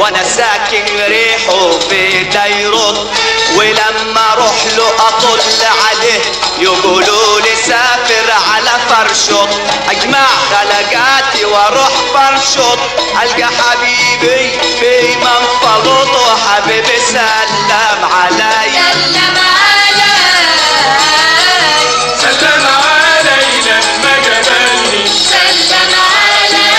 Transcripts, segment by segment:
وانا ساكن ريحه في ديرط ولما اروح له اطل عليه يقولوا لي سافر على فرشط اجمع خلقاتي واروح فرشط القى حبيبي في منفلط وحبيبي سلم علي سلم علي سلم علي لما قابلني سلم علي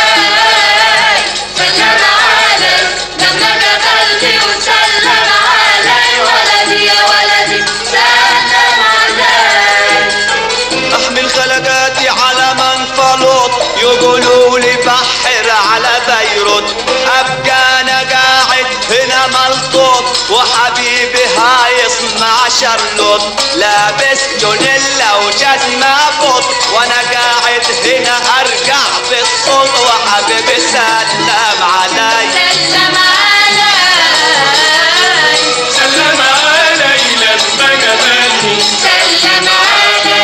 سلم علي لما قابلني وسلم علي ولدي يا ولدي سلم علي احمل خلقاتي على منفلط يقولوا لي بحر على بيروت ابقى انا قاعد هنا ملطوط وحبيبي هايص مع شرلوط لابس جونيلا وجزمة بوط وانا قاعد هنا ارجع بالصوت وحبيبي سلم علي سلم علي سلم علي لما قابلني سلم علي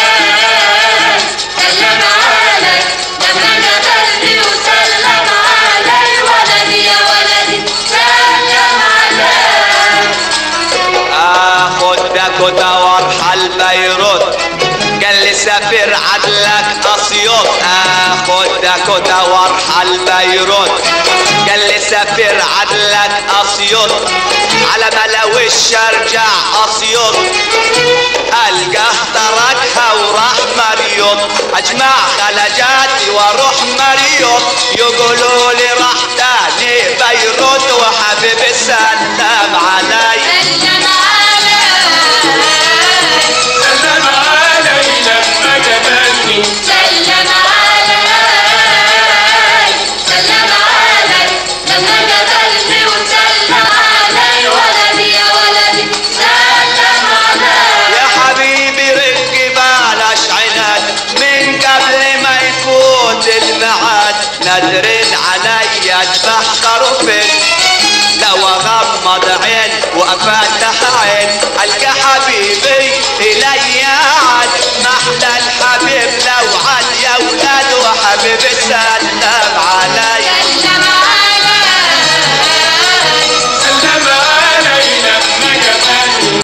سلم علي لما قابلني وسلم علي ولدي يا ولدي سلم علي اخد داكوتا وارحل بيروت قال لي سافر عدلك اسيوط اخد داكوتا وارحل بيروت قال لي سافر عدلك اسيوط على ملوش ارجع اسيوط القاه تركها وراح مريوط اجمع خلجاتي واروح مريوط يقولوا لي راح تاني بيروت وحبيبي سلم علي سلم علي سلم علي لما قابلني سلم علي سلم علي لما قابلني وسلم علي ولدي يا ولدي سلم علي يا حبيبي رق بلاش عناد من قبل ما يفوت الميعاد نادرين علي اذبح خروفين لو اغمض عين وافاتح